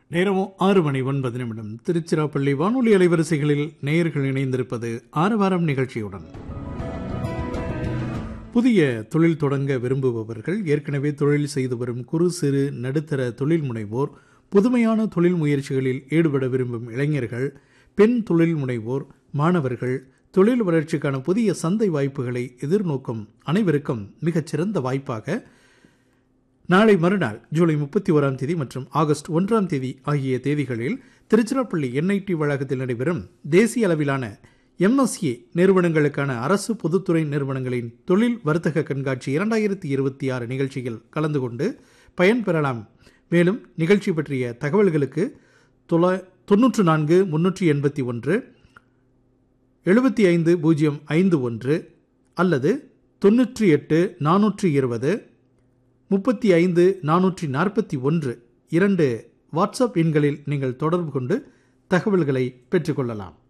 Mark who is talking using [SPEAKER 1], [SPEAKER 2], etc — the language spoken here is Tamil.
[SPEAKER 1] நேரமும் ஆறு மணி ஒன்பது நிமிடம் திருச்சிராப்பள்ளி வானொலி அலைவரிசைகளில் நேயர்கள் இணைந்திருப்பது ஆரவாரம் நிகழ்ச்சியுடன் புதிய தொழில் தொடங்க விரும்புபவர்கள் ஏற்கனவே தொழில் செய்து வரும் குறு சிறு நடுத்தர தொழில் முனைவோர் புதுமையான தொழில் முயற்சிகளில் ஈடுபட விரும்பும் இளைஞர்கள் பெண் தொழில் முனைவோர் மாணவர்கள் தொழில் வளர்ச்சிக்கான புதிய சந்தை வாய்ப்புகளை எதிர்நோக்கும் அனைவருக்கும் மிகச்சிறந்த வாய்ப்பாக நாளை மறுநாள் ஜூலை முப்பத்தி ஓராம் தேதி மற்றும் ஆகஸ்ட் ஒன்றாம் தேதி ஆகிய தேதிகளில் திருச்சிராப்பள்ளி என்ஐடி வளாகத்தில் நடைபெறும் தேசிய அளவிலான எம்எஸ்ஏ நிறுவனங்களுக்கான அரசு பொதுத்துறை நிறுவனங்களின் தொழில் வர்த்தக கண்காட்சி இரண்டாயிரத்தி இருபத்தி ஆறு நிகழ்ச்சியில் கலந்து கொண்டு பயன்பெறலாம் மேலும் நிகழ்ச்சி பற்றிய தகவல்களுக்கு தொள்ளா தொன்னூற்று நான்கு முன்னூற்றி எண்பத்தி ஒன்று எழுபத்தி ஐந்து பூஜ்ஜியம் ஐந்து ஒன்று அல்லது தொன்னூற்றி எட்டு நானூற்றி இருபது முப்பத்தி ஐந்து நானூற்றி நாற்பத்தி ஒன்று இரண்டு வாட்ஸ்அப் எண்களில் நீங்கள் தொடர்பு கொண்டு தகவல்களை பெற்றுக்கொள்ளலாம்